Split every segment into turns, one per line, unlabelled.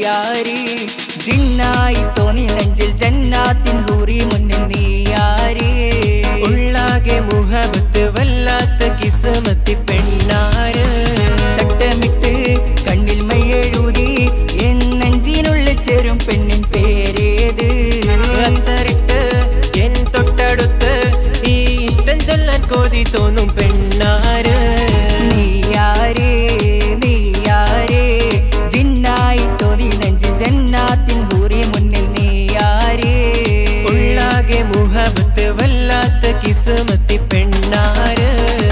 നീയാര് ജിന്നായി തോന്നി നെഞ്ചിൽ ജന്നാത്തിൻ ഹൂറി മുന്നിൽ നീയാര്
ഉള്ളാകെ മുഹബത്ത് വല്ലാത്ത കിസ്മത്തി പെണ്ണാര്
തട്ടമിട്ട് കണ്ണിൽ മഴെഴുതി എൻ നെഞ്ചിനുള്ളിൽ ചേരും പെണ്ണിൻ പേരേത്
അത്തറിട്ട് എൻ തൊട്ടടുത്ത് ഈ ഇഷ്ടം ചൊല്ലാൻ കോതി തോന്നും പെണ്ണാര്
നീയാരേ നീയാരേ ജിന്നായി തോന്നി നെഞ്ചിൽ ജന്നാത്തിൻ ഹൂറി മുന്നിൽ നീയാരേ
ഉള്ളാകെ മുഹബത്ത് വല്ലാത്ത കിസ്മത്തി പെണ്ണാര്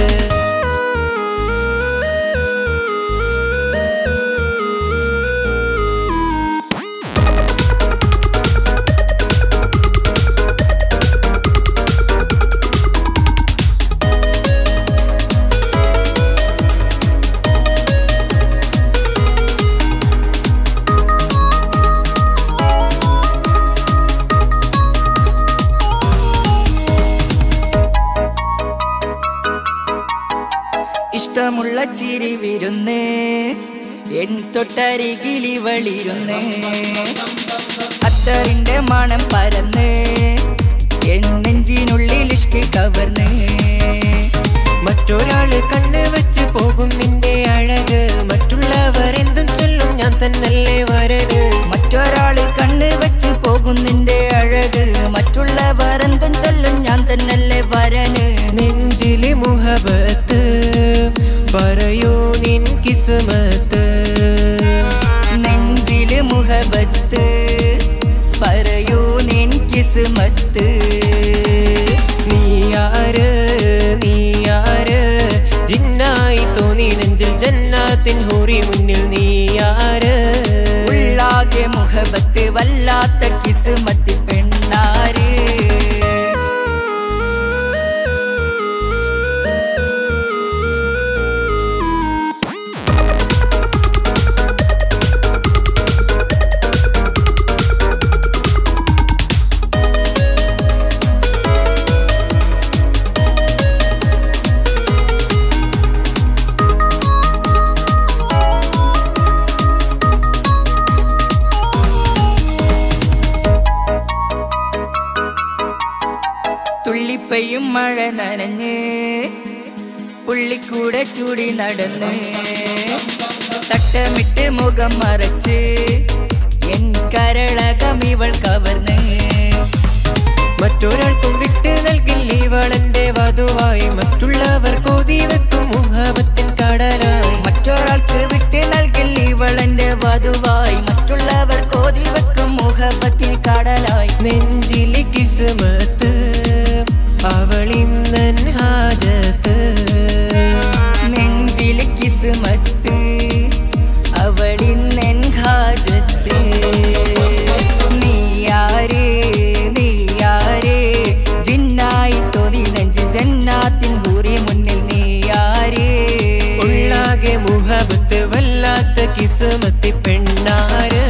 ഇഷ്ടമുള്ള ചിരി വിരുന്ന് എൻ തൊട്ടരികിലിവളിരുന്ന് അത്തറിന്റെ മണം പരന്ന് എൻ നെഞ്ചിനുള്ളിൽ ഇഷ്കി കവർന്ന്
മറ്റൊരാള് കണ്ണ് വെച്ച് പോകും നിന്റെ അഴക് മറ്റുള്ളവർ എന്തും ചൊല്ലും ഞാൻ തന്നല്ലേ വരന്
മറ്റൊരാള് കണ്ണ് വെച്ച് പോകും നിന്റെ അഴക് മറ്റുള്ളവർ എന്തും ചൊല്ലും ഞാൻ തന്നല്ലേ വരന്
നെഞ്ചിലെ മുഹബത്ത് പറയൂ നിൻ കിസ്മത്ത്
നെഞ്ചില് മുഹബത്ത് പറയൂ നിൻ കിസ്മത്ത്
നീയാര് നീയാര് ജിന്നായി തോന്നി നെഞ്ചിൽ ജന്നാത്തിൻ ഹൂറി മുന്നിൽ നീയാര്
ഉള്ളാകെ മുഹബത്ത് വല്ലാത്ത കിസ്മത്ത് പെണ്ണാര് തുള്ളിപ്പയും മഴ നനഞ്ഞ് പുള്ളിക്കൂടെ ചൂടി നടന്ന് തട്ടമിട്ട് മുഖം മറച്ച് എൻ കരളകം ഇവൾ കവർന്ന്
മറ്റൊരാൾക്കും വിട്ട് നൽകില്ല ഇവളെന്റെ വധുവായി മറ്റുള്ളവർ കോതി വെക്കും മുഹബത്തിൻ കടലായി
മറ്റൊരാൾക്ക് വിട്ട് നൽകില്ല ഇവളെന്റെ വധുവായി മറ്റുള്ളവർ കോതി വെക്കും മുഹബത്തിൽ കടലായി
നെഞ്ചിലെ കിസ്മത്ത് അവളിന്നൻ ഹാജത്ത്
നെഞ്ചിൽ കിസ്മത്ത് അവളിന്നെൻ ഹാജത്ത് നീയാരേ നീയാരേ ജിന്നായി തോന്നി നെഞ്ചിൽ ജന്നാത്തിൻ ഹൂറി മുന്നിൽ നീയാരേ
ഉള്ളാകെ മുഹബത്ത് വല്ലാത്ത കിസ്മത്തി പെണ്ണാര്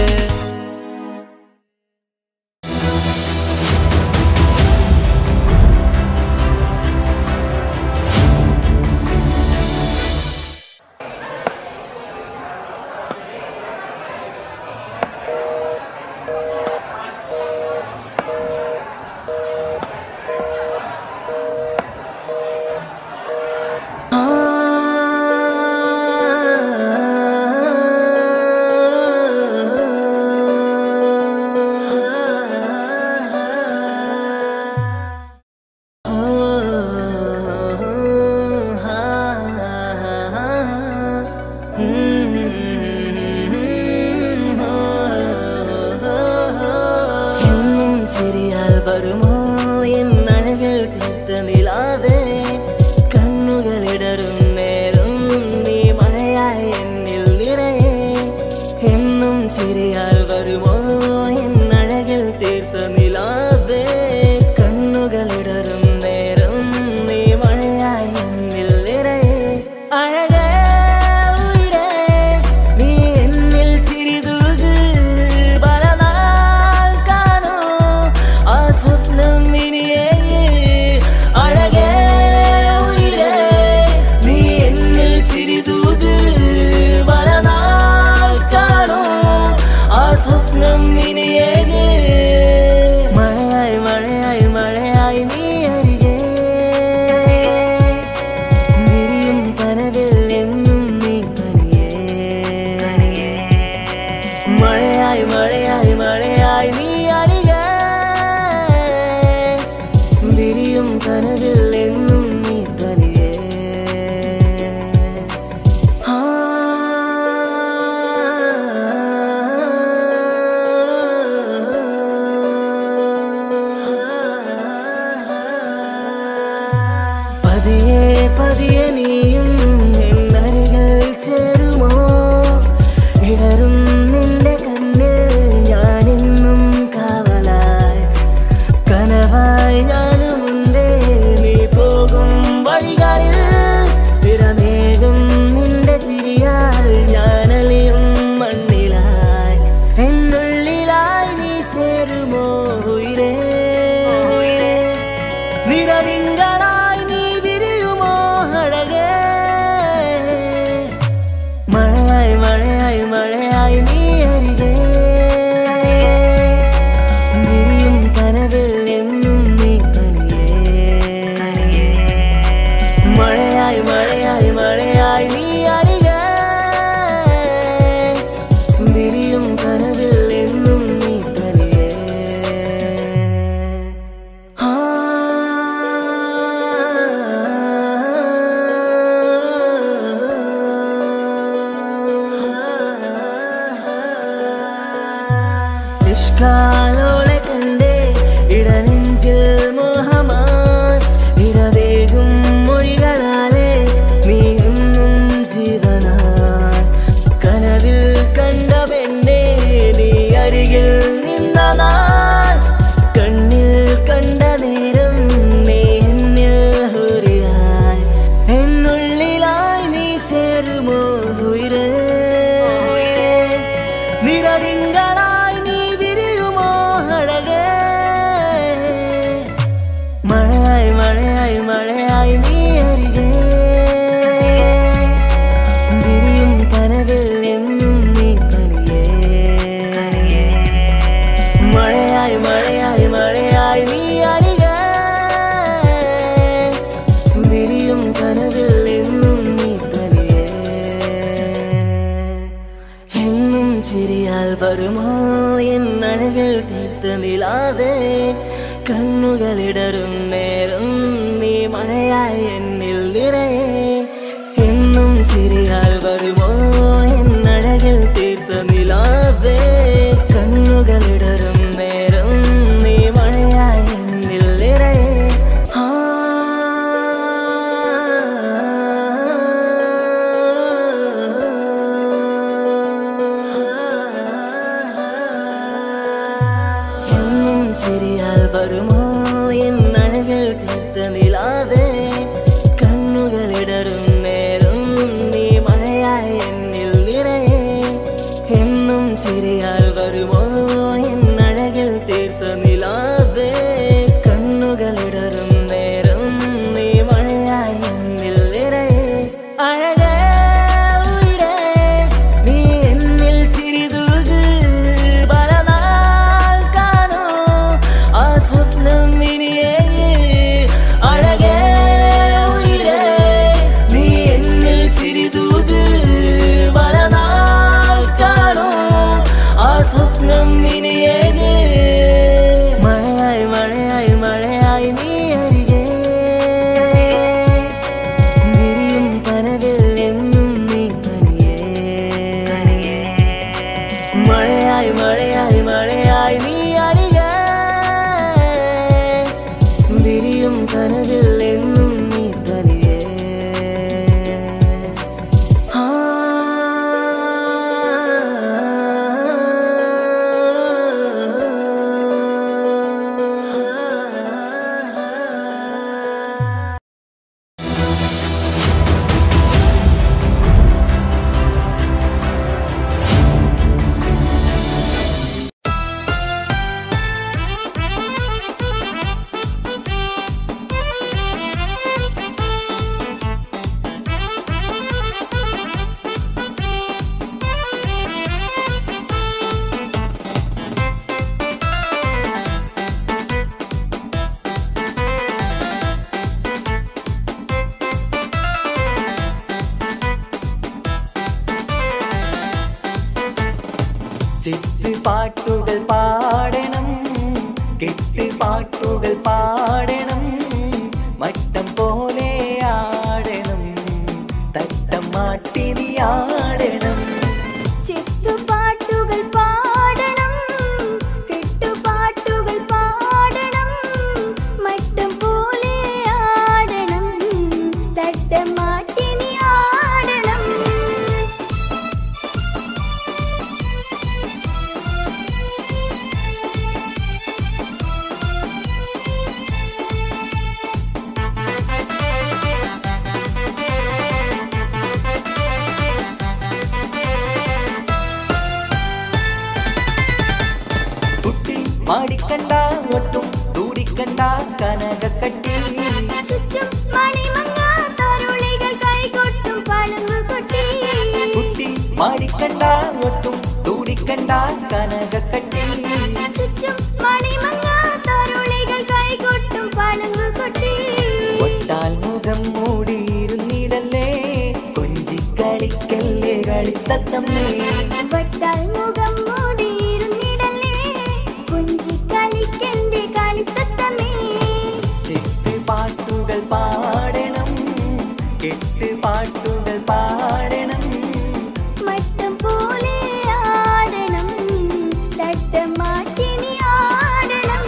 എന്നും ചിരിയാൽ വരുമോ എന്നഴകൾ തീർത്ത നിലാവേ കണ്ണുകളിടറും നേരം നീ മഴയായി എന്നിൽ നിറയെ എന്നും ചിരിയാൽ വരുമോ എന്നഴകൾ തീർത്ത നിലാവേ കണ്ണുകളിടറും നേരം നീ മഴയായി എന്നിൽ നിറയെ അഴകേ ഉയിരേ, നീ എന്നിൽ ചിരിതൂക് പല നാൾ കാണൂ ആ സ്വപ്നം വഴികളിൽ തിരമേകും നിന്റെ ചിരിയാൽ ഞാനലിയും മണ്ണിലായി എന്നുള്ളിലായി നീ ചേരുമോ ഉയരേ നിരതിങ്കളായി നീ വിരിയുമോ അഴകേ മഴയായി മഴയായി മഴയായി നീ അരികെ വിരിയും കനവിൽ എന്നും നീ തനിയേ മഴയായി മഴയായി മഴയായി നീ അരികെ വിരിയും കനവിൽ എന്നും നീ തനിയേ നിഷ്കാലോളെ കണ്ടേ ഇടനെഞ്ചിൽ മോഹമായി ഇരവേകും മൊഴികളാലെ നീ ഇന്നും ജീവനായി കനവിൽ കണ്ട പെണ്ണേ നീ അരികിൽ നിന്ന നാൾ കണ്ണിൽ കണ്ട നേരം നീ എന്നിൽ ഹുരിയായി എന്നുള്ളിലായി നീ ചേരുമോ ഉയരേ നിരതിങ്കളായി നീ വിരിയുമോ അഴകേ മഴയായി മഴയായി മഴയായി നീ അരികെ വിരിയും കനവിൽ എന്നും നീ തനിയേ മഴയായി മഴയായി മഴയായി നീ അരികെ വിരിയും കനവിൽ എന്നും നീ തനിയേ എന്നും ചിരിയാൽ വരുമോ എൻ അഴകിൽ തീർത്ത നിലാതെ കണ്ണുകളിടറും നേരം നീ മഴയായി എന്നിൽ നിറയെ എന്നും ചിരിയാൽ വരുമോ എൻ അഴകിൽ തീർത്ത നിലാതെ കണ്ണുകളിടറും നേരം നീ മഴയായി എന്നിൽ നിറയെ എന്നും ചിരിയാൽ വരുമോ എൻ അഴകിൽ തീർത്ത നിലാതെ കണ്ണുകളിടറും നേരം നീ മഴയായി എന്നിൽ നിറയെ എന്നും ചിരിയാൽ വരുമോ എൻ അഴകിൽ തീർത്ത നിലാതെ കണ്ണുകളിടറും നേരം നീ മഴയായി എന്നിൽ നിറയെ അഴകേ ഉയിരേ, നീ എന്നിൽ ചിരിതൂക് പലനാൾ കാണൂ ആ സ്വപ്നം ഇനിയേ അഴകേ ഉയിരേ, നീ എന്നിൽ ചിരിതൂക് പലനാൾ കാണൂ ആ സ്വപ്നം ഇനിയേ മഴയായി മഴയായി മഴയായി നീ അരികെ വിരിയും കനവിൽ എന്നും നീ തനിയേ മഴയായി മഴയായി മഴയായി നീ അരികെ വിരിയും കനവിൽ എന്നും നീ തനിയേ ആ ചിത്ത് പാട്ടുകൾ പാടണം കെട്ട് പാട്ടുകൾ പാടണം മട്ടം പോലെ ആടണം തട്ടം മാട്ടിനി ആടണം
ചിത്തുപാട്ടുകൾ പാടണം കെട്ടുപാട്ടുകൾ പാടണം മട്ടം പോലെ ആടണം തട്ടമാട്ടിനി ആടണം
ആ കനകക്കട്ടി
ചുറ്റും മണിമങ്ങ തരുളികൾ കൈകൊട്ടും പളുങ്കു കൊട്ടി
കുട്ടി മാടിക്കണ്ട ഒട്ടും തൂടിക്കണ്ട കനകക്കട്ടി
ചുറ്റും മണിമങ്ങ തരുളികൾ കൈകൊട്ടും പളുങ്കു കൊട്ടി
ഒട്ടാൽ മുഖം മൂടിയിരുന്നിടല്ലേ കൊഞ്ചിക്കളിക്കല്ലേ കളിത്തത്തമ്മേ
വട്ടാൽ മുഖം മൂടിയിരുന്നിടലേ കുഞ്ചി കളിക്കെന്റെ കളിത്തത്തമേ
ചെത്ത് പാട്ടുകൾ പാടണം കെട്ട് പാട്ടുകൾ പാടണം
മട്ടം പോലെ ആടണം തട്ടം മാറ്റിനി ആടണം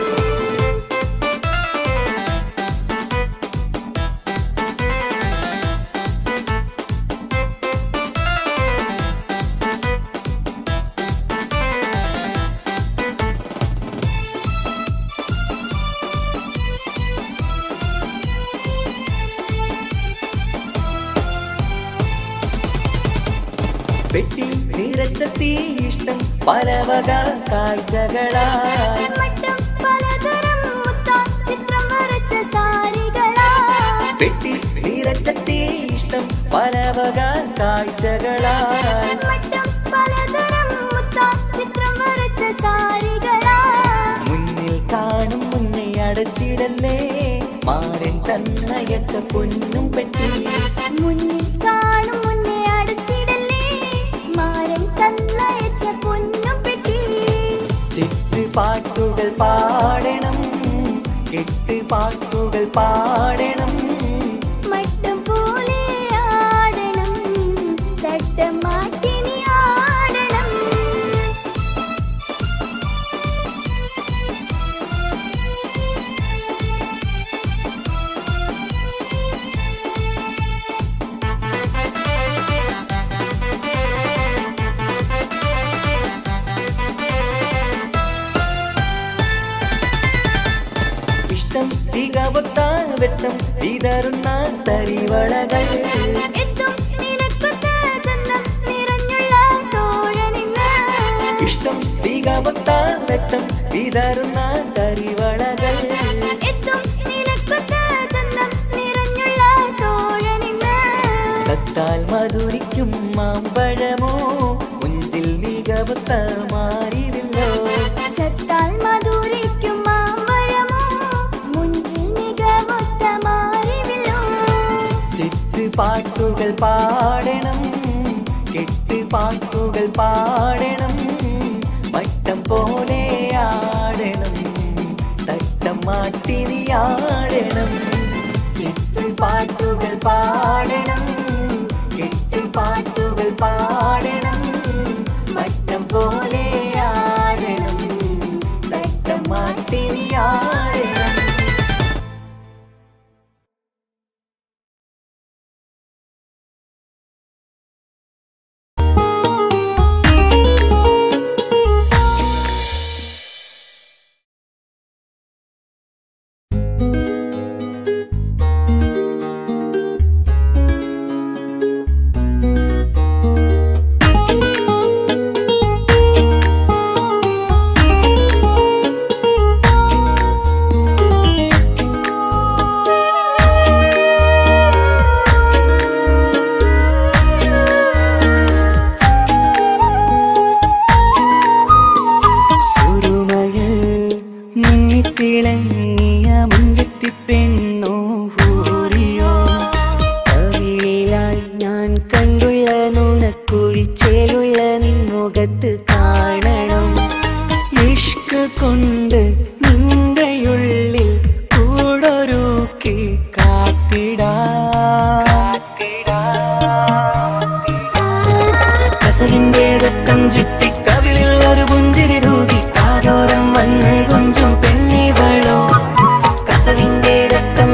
പെട്ടി നിറച്ചത്തി ഇഷ്ടം പല വക കാഴ്ചകളായി
മട്ടം പലതരം മുത്താം ചിത്രം വരച്ച സാരികളാ
പെട്ടി നിറച്ചത്തി ഇഷ്ടം പല വക കാഴ്ചകളായി
മട്ടം പലതരം മുത്താം ചിത്രം വരച്ച സാരികളാ
മുന്നിൽ കാണും മുന്നേ അടച്ചിടല്ലേ മാറിൻ തന്നയച്ച പൊന്നും പെട്ടി
മുന്നിൽ കാണും മുന്നേ അടച്ചിടല്ലേ മാരൻ തന്നയച്ച പൊന്നും പെട്ടി
ചെത്ത് പാട്ടുകൾ പാടണം കെട്ട് പാട്ടുകൾ പാടണം
മട്ടം പോലെ ആടണം തട്ടം മാറ്റിനി ആടണം
ഇഷ്ടം തികവത്ത വെട്ടം വിതറുന്ന തരിവളകൾ
എത്തും നിനക്കൊത്ത ചന്തം നിറഞ്ഞുള്ള തോഴനിന്ന്
ഇഷ്ടം തികവത്ത വെട്ടം വിതറുന്ന തരിവളകൾ
എത്തും നിനക്കൊത്ത ചന്തം നിറഞ്ഞുള്ള തോഴനിന്ന്
സത്താൽ മധുരിക്കും മാമ്പഴമോ മുഞ്ചിൽ മികവത്ത മാറിവില്ലോ
സത്താൽ മധുരിക്കും മാമ്പഴമോ മുഞ്ചിൽ മികവൊത്ത മാറിവില്ലോ
ചെത്ത് പാട്ടുകൾ പാടണം കെട്ട് പാട്ടുകൾ പാടണം മട്ടം പോലെ ആടണം തട്ടം മാട്ടിനി ആടണം ചെത്ത് പാട്ടുകൾ പാടണം കെട്ട് പാട്ടുകൾ പാടണം മട്ടം പോലെ ആടണം തട്ടം മാട്ടിനി ആടണം സുരുമയിൽ മുന്നിത്തിളങ്ങിയ മുഞ്ചത്തി പെണ്ണോ ഹൂറിയോ കവിളിലായി ഞാൻ കണ്ടുള്ള നുണക്കുഴിച്ചേലുള്ള നിൻമുഖത്ത് കാണണം ഇഷ്ക് കൊണ്ട് നിന്റെയുള്ളിൽ കൂടൊരുക്കി കാത്തിടാ കസവിന്റെ രക്തം ചുറ്റി കവിളിൽ ഒരു പുഞ്ചിരി തൂകി കാതോരം വന്ന് കൊഞ്ചും പെണ്ണിവളോ കസവിന്റെ രക്തം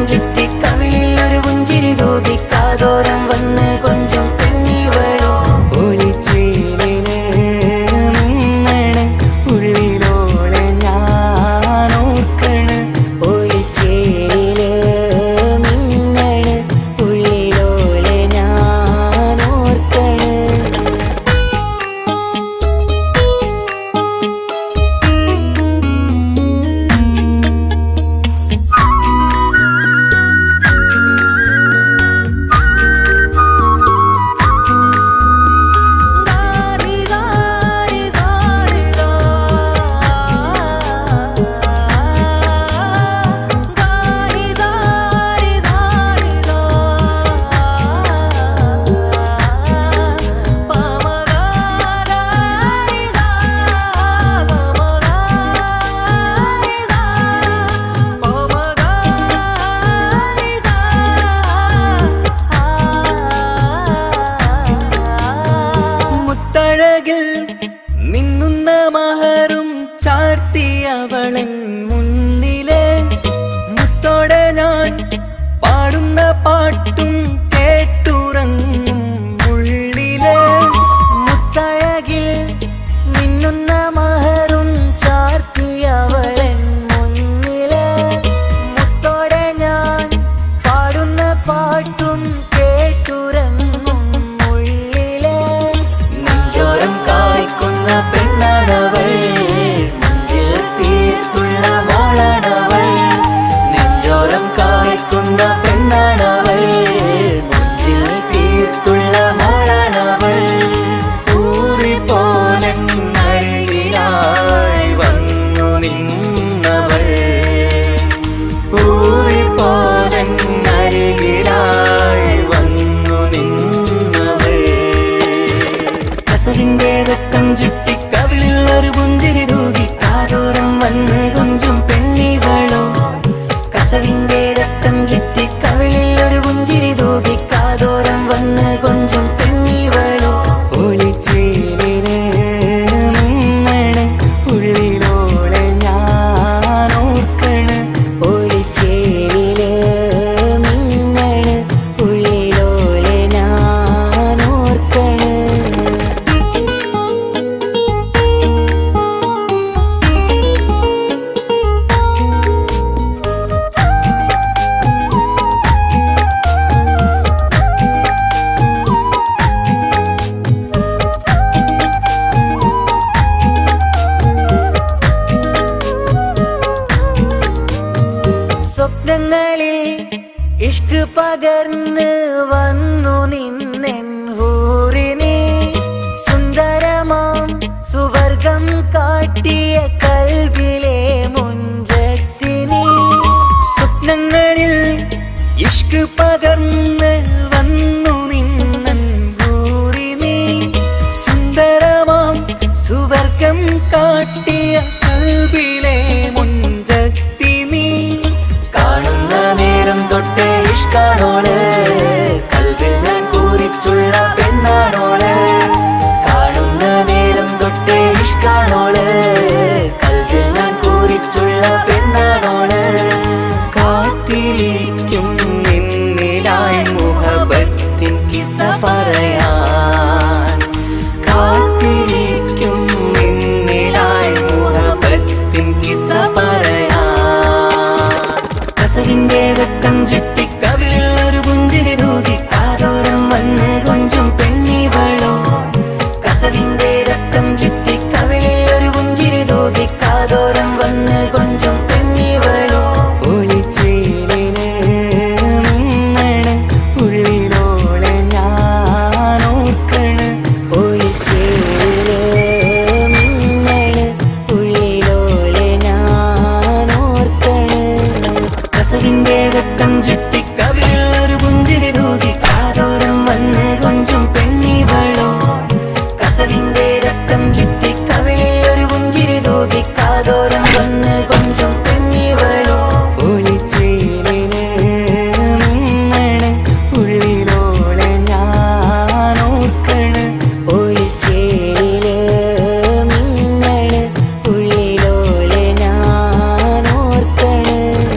സ്വപ്നങ്ങളിൽ ഇഷ്ക് പകർന്ന് വന്നു നിന്നെൻ ഹൂറിനെ സുന്ദരമാം സുവർഗം കാട്ടിയ കൽബിലെ മുഞ്ചത്തിനെ സ്വപ്നങ്ങളിൽ ഇഷ്ക് പകർന്ന് വന്നു നിന്നൻ ഹൂറിനെ സുന്ദരമാം സുവർഗം കാട്ടിയ കൽബിലെ മുഞ്ചത്തി നീ കാണുന്ന നേരം തൊട്ട് ഇഷ്കാണോള് കൽവിൽ ഞാൻ കൂറിച്ചുള്ള പെണ്ണാണോള് കാണുന്ന നേരം തൊട്ട് ഇഷ്കാണോള് കൽവിൽ ഞാൻ കൂറിച്ചുള്ള പെണ്ണാണോള് കാത്തിരിക്കും നിന്നിലായി മുഹബത്തിൻ കിസ പറയാൻ കാത്തിരിക്കും നിന്നിലായി മുഹബത്തിൻ കിസ പറയാൻ കസവിന്റെ വെട്ടം ചുറ്റി കവിളിൽ ഒരു പുഞ്ചിരി തൂതി കാതോരം വന്ന് കൊഞ്ചും പെണ്ണിവളോ കസവിന്റെ രക്തം ചുറ്റി കവിളിൽ ഒരു പുഞ്ചിരി തൂതി കാതോരം വന്ന് കൊഞ്ചും പെണ്ണിവളോ ഒളിച്ചേലിന് മിന്നണ് ഉള്ളിലോളെ ഞാൻ ഓർക്കണ് ഒളിച്ചേലിന് മിന്നണ് ഉള്ളിലോളെ ഞാൻ ഓർക്കണ് കസവിന്റെ വെട്ടം ചുറ്റി കവിളിൽ ഒരു പുഞ്ചിരി തൂതി കാതോരം വന്ന് കൊഞ്ചും പെണ്ണിവളോ കസവിന്റെ രക്തം ചുറ്റി കവിളിൽ ഒരു പുഞ്ചിരി തൂതി കാതോരം വന്ന് കൊഞ്ചും പെണ്ണിവളോ ഒളിച്ചേലിന് മിന്നണ് ഉള്ളിലോളെ ഞാൻ ഓർക്കണ് ഒളിച്ചേലില് മിന്നണ് ഉള്ളിലോളെ ഞാൻ ഓർക്കണ്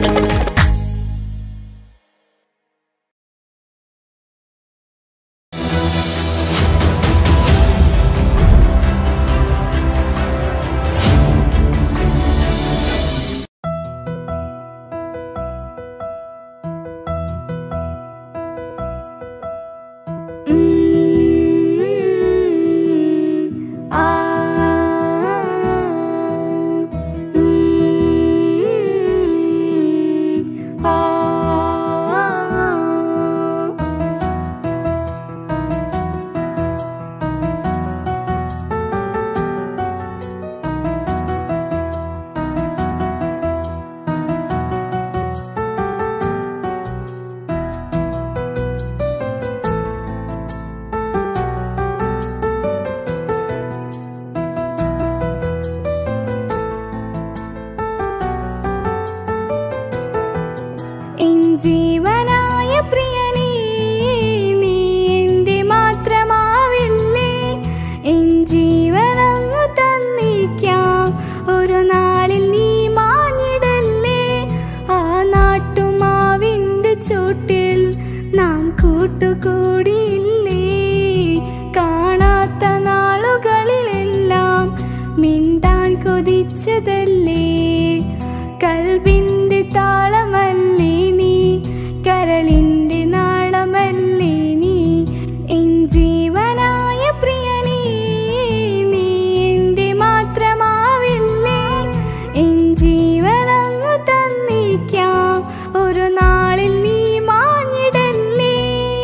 എൻ ജീവനായ പ്രിയനേ നീ എൻ്റെ മാത്രമാവില്ലേ എൻ ജീവനങ്ങ് തന്നിക്കാം ഒരു നാളിൽ നീ മാഞ്ഞിടല്ലേ ആ നാട്ടുമാവിൻ്റെ ചൂട്ടിൽ നാം കൂട്ടുകൂടിയില്ലേ കാണാത്ത നാളുകളിലെല്ലാം മിണ്ടാൻ കൊതിച്ചതല്ലേ കൽബിന്റെ താളമല്ലേ നീ കരളിന്റെ നാളമല്ലേ നീ എൻ ജീവനായ പ്രിയനേ നീ എൻ്റെ മാത്രമാവില്ലേ എൻ ജീവനങ്ങ് തന്നിക്കാം ഒരു നാളിൽ നീ മാഞ്ഞിടല്ലേ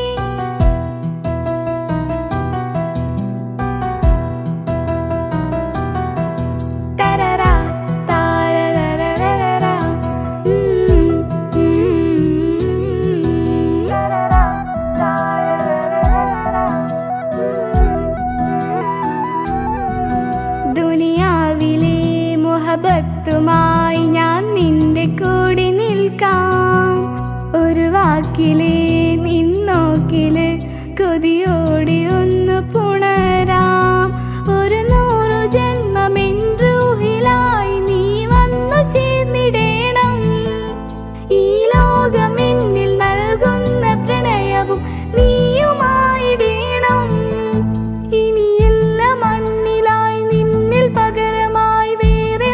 തരറാ താരരരരരരാ. ഉം, ഉം. തരറാ താരരരരരരാ. ദുനിയാവിലെ മുഹബത്തുമായി ഞാൻ നിന്റെ കൂടെ നിൽക്കാം ഒരു വാക്കിലെ നിന്നോക്കില് കൊതിയോടെ ഒന്ന് പുണരാം ഒരു നൂറു ജന്മമെൻറൂഹിലായി നീ വന്നു ചേർന്നിടേണം ഈ ലോകം എന്നിൽ നൽകുന്ന പ്രണയവും നീയുമായിടേണം ഇനിയില്ല മണ്ണിലായി നിന്നിൽ പകരമായി വേറെ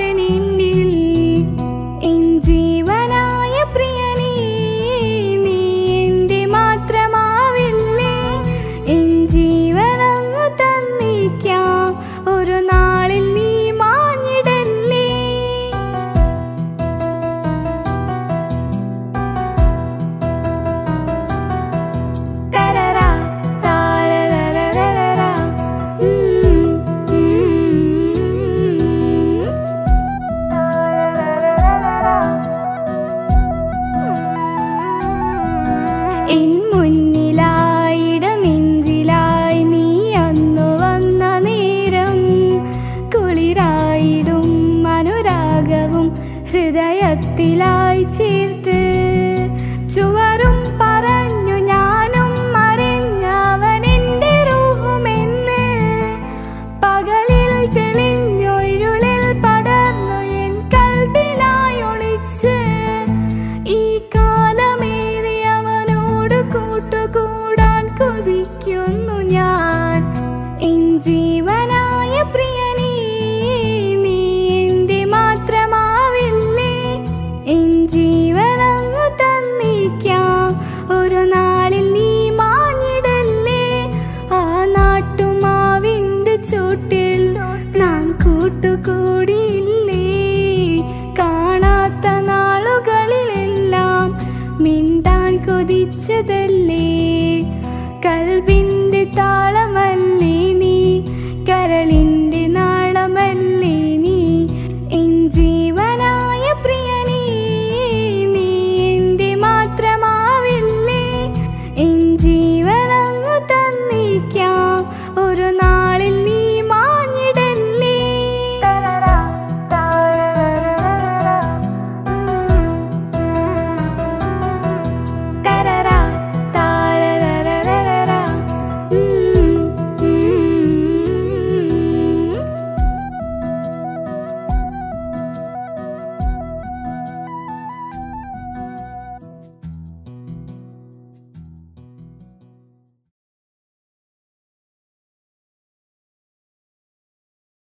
മാറണിന്നിൽ എൻ ജീവനായ പ്രിയനേ നീ ചേർത്ത്